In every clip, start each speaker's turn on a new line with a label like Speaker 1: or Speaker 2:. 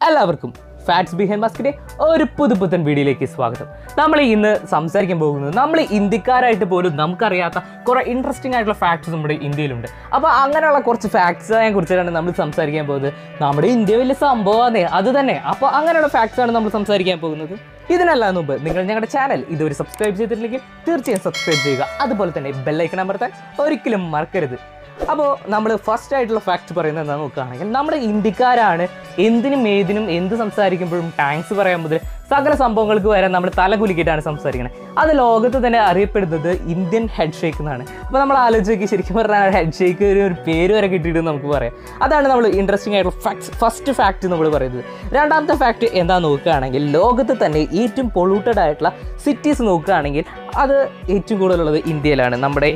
Speaker 1: എല്ലാവർക്കും fats behind മാസ്കിന്റെ ഒരു പുതു പുത്തൻ വീഡിയോയിലേക്ക് സ്വാഗതം നമ്മൾ ഇന്ന് സംസാരിക്കാൻ പോകുന്നത് നമ്മൾ ഇന്ത്യക്കാരായിട്ട് പോലും നമുക്കറിയാത്ത കുറെ ഇൻട്രസ്റ്റിംഗ് ആയിട്ടുള്ള ഫാക്ട്സ് നമ്മുടെ ഇന്ത്യയിലുണ്ട് അപ്പോൾ അങ്ങനെയുള്ള കുറച്ച് ഫാക്ട്സിനെ കുറിച്ചാണ് നമ്മൾ സംസാരിക്കാൻ പോകുന്നത് നമ്മുടെ ഇന്ത്യ വലിയ സംഭവമാണ് അത് തന്നെ അപ്പോൾ അങ്ങനെയുള്ള ഫാക്ട്സ് ആണ് നമ്മൾ സംസാരിക്കാൻ പോകുന്നത് ഇതിനെല്ലാം മുമ്പ് നിങ്ങൾ ഞങ്ങളുടെ ചാനൽ ഇതുവരെ സബ്സ്ക്രൈബ് ചെയ്തിട്ടില്ലെങ്കിൽ തീർച്ചയായും സബ്സ്ക്രൈബ് ചെയ്യുക അതുപോലെ തന്നെ ബെല്ലൈക്കൺ അമർത്താൻ ഒരിക്കലും മറക്കരുത് അപ്പോൾ നമ്മൾ ഫസ്റ്റ് ആയിട്ടുള്ള ഫാക്ട് പറയുന്നത് എന്താ നോക്കുകയാണെങ്കിൽ നമ്മുടെ ഇന്ത്യക്കാരാണ് എന്തിനും ഏതിനും എന്ത് സംസാരിക്കുമ്പോഴും താങ്ക്സ് പറയാൻ മുതൽ സകല സംഭവങ്ങൾക്ക് വരെ നമ്മൾ തല കുലുക്കിയിട്ടാണ് സംസാരിക്കുന്നത് അത് ലോകത്ത് തന്നെ അറിയപ്പെടുന്നത് ഇന്ത്യൻ ഹെഡ് ഷേക്ക് എന്നാണ് അപ്പോൾ നമ്മൾ ആലോചിച്ച് ശരിക്കും പറഞ്ഞാൽ ഹെഡ് ഷേക്ക് ഒരു ഒരു പേര് വരെ കിട്ടിയിട്ട് നമുക്ക് പറയാം അതാണ് നമ്മൾ ഇൻട്രസ്റ്റിംഗ് ആയിട്ടുള്ള ഫാക്ട്സ് ഫസ്റ്റ് ഫാക്ട് നമ്മൾ പറയുന്നത് രണ്ടാമത്തെ ഫാക്ട് എന്താ നോക്കുകയാണെങ്കിൽ ലോകത്ത് തന്നെ ഏറ്റവും പൊള്യൂട്ടഡ് ആയിട്ടുള്ള സിറ്റീസ് നോക്കുകയാണെങ്കിൽ അത് ഏറ്റവും കൂടുതലുള്ളത് ഇന്ത്യയിലാണ് നമ്മുടെ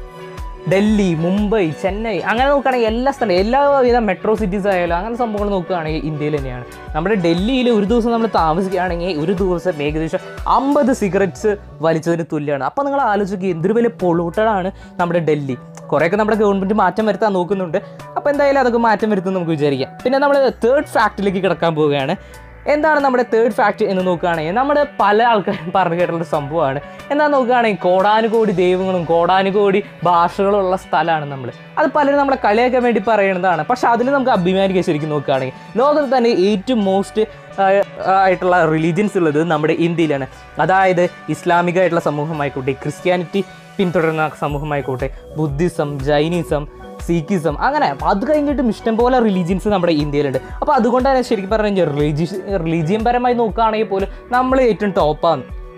Speaker 1: ഡൽഹി മുംബൈ ചെന്നൈ അങ്ങനെ നോക്കുകയാണെങ്കിൽ എല്ലാ സ്ഥലം എല്ലാവിധ മെട്രോ സിറ്റീസ് ആയാലും അങ്ങനെ സംഭവങ്ങൾ നോക്കുകയാണെങ്കിൽ ഇന്ത്യയിൽ തന്നെയാണ് നമ്മുടെ ഡൽഹിയിൽ ഒരു ദിവസം നമ്മൾ താമസിക്കുകയാണെങ്കിൽ ഒരു ദിവസം ഏകദേശം അമ്പത് സിഗരറ്റ്സ് വലിച്ചതിന് തുല്യമാണ് അപ്പോൾ നിങ്ങൾ ആലോചിക്കുക എന്തൊരു വലിയ പൊള്യൂട്ടഡ് ആണ് നമ്മുടെ ഡൽഹി കുറേയൊക്കെ നമ്മുടെ ഗവൺമെൻറ് മാറ്റം വരുത്താൻ നോക്കുന്നുണ്ട് അപ്പോൾ എന്തായാലും അതൊക്കെ മാറ്റം വരുത്തും നമുക്ക് വിചാരിക്കാം പിന്നെ നമ്മൾ തേർഡ് ഫാക്ടിലേക്ക് കിടക്കാൻ പോവുകയാണ് എന്താണ് നമ്മുടെ തേർഡ് ഫാക്ട് എന്ന് നോക്കുകയാണെങ്കിൽ നമ്മുടെ പല ആൾക്കാരും പറഞ്ഞു കേട്ടുള്ള സംഭവമാണ് എന്താ നോക്കുകയാണെങ്കിൽ കോടാനുകോടി ദൈവങ്ങളും കോടാനുകോടി ഭാഷകളുള്ള സ്ഥലമാണ് നമ്മൾ അത് പലരും നമ്മളെ കളിയാക്കാൻ വേണ്ടി പറയുന്നതാണ് പക്ഷെ അതിൽ നമുക്ക് അഭിമാനിക്കാൻ ശരിക്കും നോക്കുകയാണെങ്കിൽ ലോകത്ത് തന്നെ ഏറ്റവും മോസ്റ്റ് ആയിട്ടുള്ള റിലീജിയൻസ് ഉള്ളത് നമ്മുടെ ഇന്ത്യയിലാണ് അതായത് ഇസ്ലാമിക ആയിട്ടുള്ള സമൂഹമായിക്കോട്ടെ ക്രിസ്ത്യാനിറ്റി പിന്തുടരുന്ന സമൂഹമായിക്കോട്ടെ ബുദ്ധിസം ജൈനിസം സീക്കിസം അങ്ങനെ അത് കഴിഞ്ഞിട്ടും ഇഷ്ടംപോലെ റിലീജിയൻസ് നമ്മുടെ ഇന്ത്യയിലുണ്ട് അപ്പോൾ അതുകൊണ്ട് തന്നെ ശരിക്കും പറഞ്ഞു കഴിഞ്ഞാൽ റിലീജിയസ് റിലീജിയൻ പരമായി നോക്കുകയാണെങ്കിൽ പോലും നമ്മൾ ഏറ്റവും ടോപ്പാണ്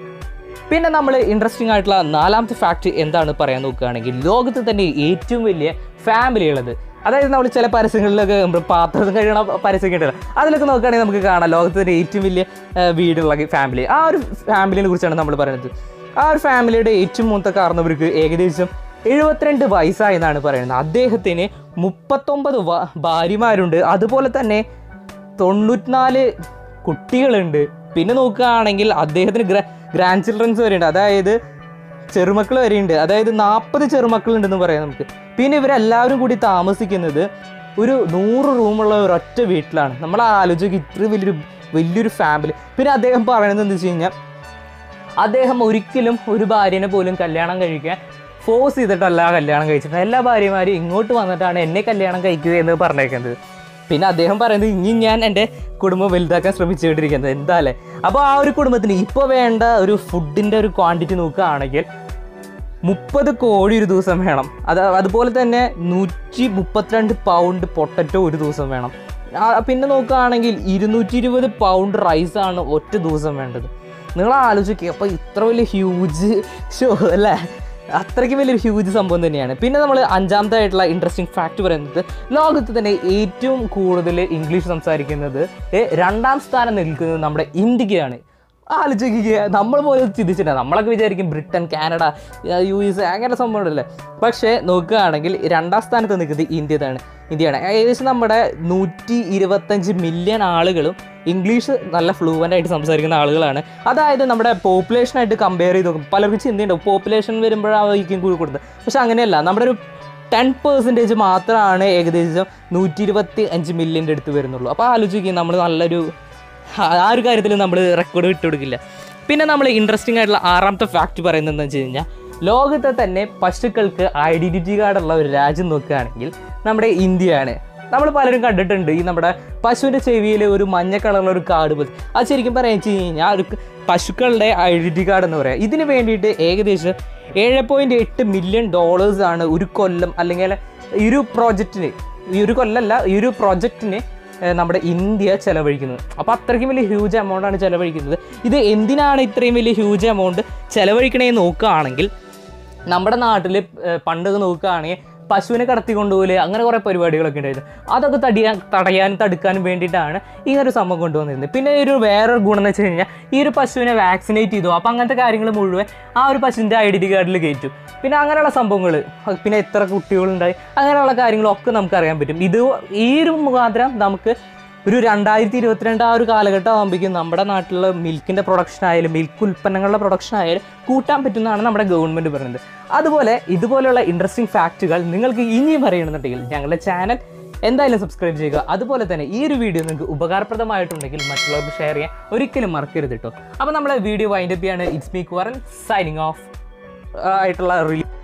Speaker 1: പിന്നെ നമ്മൾ ഇൻട്രസ്റ്റിംഗ് ആയിട്ടുള്ള നാലാമത്തെ ഫാക്ട് എന്താണ് പറയാൻ നോക്കുകയാണെങ്കിൽ ലോകത്ത് തന്നെ ഏറ്റവും വലിയ ഫാമിലി ഉള്ളത് അതായത് നമ്മൾ ചില പരസ്യങ്ങളിലൊക്കെ നമ്മൾ പാത്രം കഴിയണ പരസ്യം കിട്ടില്ല അതിലൊക്കെ നോക്കുകയാണെങ്കിൽ നമുക്ക് കാണാം ലോകത്ത് തന്നെ ഏറ്റവും വലിയ ആ, വീടുള്ള ഫാമിലി ആ ഒരു ഫാമിലിനെ കുറിച്ചാണ് നമ്മൾ പറയുന്നത് ആ ഒരു ഫാമിലിയുടെ ഏറ്റവും മൂത്ത കാരണവർക്ക് ഏകദേശം എഴുപത്തിരണ്ട് വയസ്സായി എന്നാണ് പറയുന്നത് അദ്ദേഹത്തിന് മുപ്പത്തൊമ്പത് വ- ഭാര്യമാരുണ്ട് അതുപോലെ തന്നെ തൊണ്ണൂറ്റിനാല് കുട്ടികളുണ്ട് പിന്നെ നോക്കുകയാണെങ്കിൽ അദ്ദേഹത്തിന് ഗ്രാ ഗ്രാൻഡ് ചിൽഡ്രൻസ് വരെയുണ്ട് അതായത് ചെറുമക്കൾ വരെയുണ്ട് അതായത് നാൽപ്പത് ചെറുമക്കളുണ്ടെന്ന് പറയാം നമുക്ക് പിന്നെ ഇവരെല്ലാവരും കൂടി താമസിക്കുന്നത് ഒരു നൂറ് റൂമുള്ള ഒരൊറ്റ വീട്ടിലാണ് നമ്മൾ ആലോചിക്കുക ഇത്ര വലിയൊരു വലിയൊരു ഫാമിലി പിന്നെ അദ്ദേഹം പറയുന്നത് എന്താ വെച്ച് കഴിഞ്ഞാൽ അദ്ദേഹം ഒരിക്കലും ഒരു ഭാര്യനെ പോലും കല്യാണം കഴിക്കാൻ ഫോഴ്സ് ചെയ്തിട്ടല്ല കല്യാണം കഴിച്ചത് എല്ലാ ഭാര്യമാരും ഇങ്ങോട്ട് വന്നിട്ടാണ് എന്നെ കല്യാണം കഴിക്കുക എന്ന് പറഞ്ഞേക്കുന്നത് പിന്നെ അദ്ദേഹം പറയുന്നത് ഇനി ഞാൻ എൻ്റെ കുടുംബം വലുതാക്കാൻ ശ്രമിച്ചുകൊണ്ടിരിക്കുന്നത് എന്താ അല്ലേ അപ്പോൾ ആ ഒരു കുടുംബത്തിന് ഇപ്പോൾ വേണ്ട ഒരു ഫുഡിൻ്റെ ഒരു ക്വാണ്ടിറ്റി നോക്കുകയാണെങ്കിൽ മുപ്പത് കോഴി ഒരു ദിവസം വേണം അത് അതുപോലെ തന്നെ നൂറ്റി മുപ്പത്തിരണ്ട് പൗണ്ട് പൊട്ടറ്റോ ഒരു ദിവസം വേണം ആ, പിന്നെ നോക്കുകയാണെങ്കിൽ ഇരുന്നൂറ്റി ഇരുപത് പൗണ്ട് റൈസാണ് ഒറ്റ ദിവസം വേണ്ടത് നിങ്ങൾ ആലോചിക്കുക അപ്പോൾ ഇത്ര വലിയ ഹ്യൂജ് ഷോ അല്ലേ അത്രയ്ക്ക് വലിയൊരു ഹ്യൂജ് സംഭവം തന്നെയാണ് പിന്നെ നമ്മൾ അഞ്ചാമത്തെ ആയിട്ടുള്ള ഇൻട്രസ്റ്റിംഗ് ഫാക്ട് പറയുന്നത് ലോകത്ത് തന്നെ ഏറ്റവും കൂടുതൽ ഇംഗ്ലീഷ് സംസാരിക്കുന്നത് ഏ, രണ്ടാം സ്ഥാനം നിൽക്കുന്നത് നമ്മുടെ ഇന്ത്യക്കാണ് ആലോചിക്കുക നമ്മൾ പോലും ചിന്തിച്ചില്ല നമ്മളൊക്കെ വിചാരിക്കും ബ്രിട്ടൻ കാനഡ യു എസ് അങ്ങനെ സംഭവമുണ്ടല്ലേ പക്ഷേ നോക്കുകയാണെങ്കിൽ രണ്ടാം സ്ഥാനത്ത് നിൽക്കുന്നത് ഇന്ത്യയാണ് ഇന്ത്യയാണ് ഏകദേശം നമ്മുടെ നൂറ്റി ഇരുപത്തഞ്ച് മില്യൺ ആളുകളും ഇംഗ്ലീഷ് നല്ല ഫ്ലൂവൻ്റ് ആയിട്ട് സംസാരിക്കുന്ന ആളുകളാണ് അതായത് നമ്മുടെ പോപ്പുലേഷനായിട്ട് കമ്പയർ ചെയ്ത് നോക്കും പലർക്കും ചിന്തയുണ്ടാവും പോപ്പുലേഷൻ വരുമ്പോഴായിരിക്കും കൂടി കൊടുത്തത് പക്ഷെ അങ്ങനെയല്ല നമ്മുടെ ഒരു ടെൻ പെർസെൻറ്റേജ് മാത്രമാണ് ഏകദേശം നൂറ്റി ഇരുപത്തി അഞ്ച് മില്യൻ്റെ അടുത്ത് വരുന്നുള്ളൂ അപ്പോൾ ആലോചിക്കുക നമ്മൾ നല്ലൊരു ആ ആ ഒരു കാര്യത്തിൽ നമ്മൾ റെക്കോർഡ് വിട്ടുകൊടുക്കില്ല പിന്നെ നമ്മൾ ഇൻട്രസ്റ്റിംഗ് ആയിട്ടുള്ള ആറാമത്തെ ഫാക്ട് പറയുന്നത് എന്താ വെച്ച് കഴിഞ്ഞാൽ ലോകത്തെ തന്നെ പശുക്കൾക്ക് ഐഡൻറ്റിറ്റി കാർഡുള്ള ഒരു രാജ്യം നോക്കുകയാണെങ്കിൽ നമ്മുടെ ഇന്ത്യയാണ് നമ്മൾ പലരും കണ്ടിട്ടുണ്ട് ഈ നമ്മുടെ പശുവിൻ്റെ ചെവിയിൽ ഒരു മഞ്ഞ കളറുള്ള ഒരു കാർഡ് പോലെ അത് ശരിക്കും പറയാൻ വെച്ച് കഴിഞ്ഞാൽ ഒരു പശുക്കളുടെ ഐഡൻറ്റിറ്റി കാർഡ് എന്ന് പറയാം ഇതിന് വേണ്ടിയിട്ട് ഏകദേശം ഏഴ് പോയിൻറ്റ് എട്ട് മില്യൺ ഡോളേഴ്സാണ് ഒരു കൊല്ലം അല്ലെങ്കിൽ ഈ ഒരു പ്രോജക്റ്റിന് ഈ ഒരു കൊല്ലമല്ല ഈ ഒരു പ്രോജക്റ്റിന് ഏഹ് നമ്മുടെ ഇന്ത്യ ചെലവഴിക്കുന്നത് അപ്പോൾ അത്രയ്ക്കും വലിയ ഹ്യൂജ് എമൗണ്ട് ആണ് ചെലവഴിക്കുന്നത് ഇത് എന്തിനാണ് ഇത്രയും വലിയ ഹ്യൂജ് എമൗണ്ട് ചെലവഴിക്കണേ നോക്കുകയാണെങ്കിൽ നമ്മുടെ നാട്ടിൽ പണ്ടൊക്കെ നോക്കുകയാണെങ്കിൽ പശുവിനെ കടത്തി കൊണ്ടുപോലെ അങ്ങനെ കുറേ പരിപാടികളൊക്കെ ഉണ്ടായിരുന്നു അതൊക്കെ തടിയാൻ തടയാനും തടുക്കാനും വേണ്ടിയിട്ടാണ് ഈ ഒരു സംഭവം കൊണ്ടുവന്നിരുന്നത് പിന്നെ ഒരു വേറൊരു ഗുണം എന്ന് വെച്ച് കഴിഞ്ഞാൽ ഈ ഒരു പശുവിനെ വാക്സിനേറ്റ് ചെയ്തു അപ്പോൾ അങ്ങനത്തെ കാര്യങ്ങൾ മുഴുവൻ ആ ഒരു പശുവിൻ്റെ ഐഡൻറ്റി കാർഡിൽ കയറ്റും പിന്നെ അങ്ങനെയുള്ള സംഭവങ്ങൾ പിന്നെ എത്ര കുട്ടികളുണ്ടായി അങ്ങനെയുള്ള കാര്യങ്ങളൊക്കെ നമുക്ക് അറിയാൻ പറ്റും ഇത് ഈ ഒരു മുഖാന്തരം നമുക്ക് ഒരു രണ്ടായിരത്തി ഇരുപത്തിരണ്ട് ആ ഒരു കാലഘട്ടം ആകുമ്പോഴേക്കും നമ്മുടെ നാട്ടിലുള്ള മിൽക്കിൻ്റെ പ്രൊഡക്ഷൻ ആയാലും മിൽക്ക് ഉൽപ്പന്നങ്ങളുടെ പ്രൊഡക്ഷൻ ആയാലും കൂട്ടാൻ പറ്റുന്നതാണ് നമ്മുടെ ഗവൺമെൻറ് പറയുന്നത് അതുപോലെ ഇതുപോലെയുള്ള ഇൻട്രസ്റ്റിംഗ് ഫാക്റ്റുകൾ നിങ്ങൾക്ക് ഇനിയും അറിയണമെന്നുണ്ടെങ്കിൽ ഞങ്ങളുടെ ചാനൽ എന്തായാലും സബ്സ്ക്രൈബ് ചെയ്യുക അതുപോലെ തന്നെ ഈ ഒരു വീഡിയോ നിങ്ങൾക്ക് ഉപകാരപ്രദമായിട്ടുണ്ടെങ്കിൽ മറ്റുള്ളവർക്ക് ഷെയർ ചെയ്യാൻ ഒരിക്കലും മറക്കരുത് കേട്ടോ അപ്പോൾ നമ്മളെ വീഡിയോ വൈൻഡപ്പ് ചെയ്യാണ് ഇറ്റ്സ് മീ ക്വറൻ സൈനിങ് ഓഫ് ആയിട്ടുള്ള റിലീ